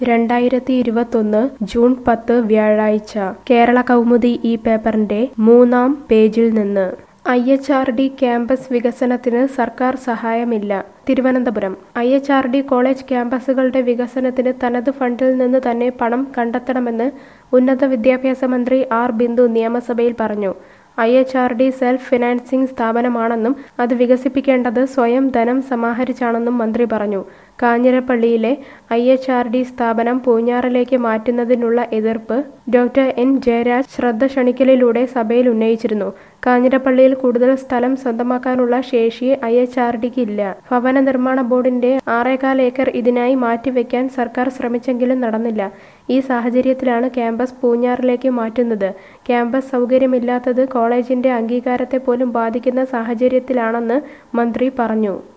രണ്ടായിരത്തി ഇരുപത്തൊന്ന് ജൂൺ പത്ത് വ്യാഴാഴ്ച കേരള കൗമുദി ഈ പേപ്പറിന്റെ മൂന്നാം പേജിൽ നിന്ന് I H R D campus വികസനത്തിന് സർക്കാർ സഹായമില്ല Thiruvananthapuram I H R D college ക്യാമ്പസുകളുടെ വികസനത്തിന് തനത് ഫണ്ടിൽ നിന്ന് തന്നെ പണം കണ്ടെത്തണമെന്ന് ഉന്നത വിദ്യാഭ്യാസ മന്ത്രി ആർ ബിന്ദു നിയമസഭയിൽ പറഞ്ഞു I H R D self financing സ്ഥാപനമാണെന്നും അത് വികസിപ്പിക്കേണ്ടത് സ്വയം ധനം സമാഹരിച്ചാണെന്നും മന്ത്രി പറഞ്ഞു കാഞ്ഞിരപ്പള്ളിയിലെ ഐ എച്ച് ആർ ഡി സ്ഥാപനം പൂഞ്ഞാറിലേക്ക് മാറ്റുന്നതിനുള്ള എതിർപ്പ് ഡോക്ടർ എൻ ജയരാജ് ശ്രദ്ധ ക്ഷണിക്കലിലൂടെ സഭയിൽ ഉന്നയിച്ചിരുന്നു കാഞ്ഞിരപ്പള്ളിയിൽ കൂടുതൽ സ്ഥലം സ്വന്തമാക്കാനുള്ള ശേഷി ഐ എച്ച് ആർ ഡിക്ക് ഇല്ല ഭവന നിർമ്മാണ ബോർഡിന്റെ ആറേകാൽ ഏക്കർ ഇതിനായി മാറ്റിവെക്കാൻ സർക്കാർ ശ്രമിച്ചെങ്കിലും നടന്നില്ല ഈ സാഹചര്യത്തിലാണ് ക്യാമ്പസ് പൂഞ്ഞാറിലേക്ക് മാറ്റുന്നത് ക്യാമ്പസ് സൗകര്യമില്ലാത്തത് കോളേജിന്റെ അംഗീകാരത്തെ പോലും ബാധിക്കുന്ന സാഹചര്യത്തിലാണെന്ന് മന്ത്രി പറഞ്ഞു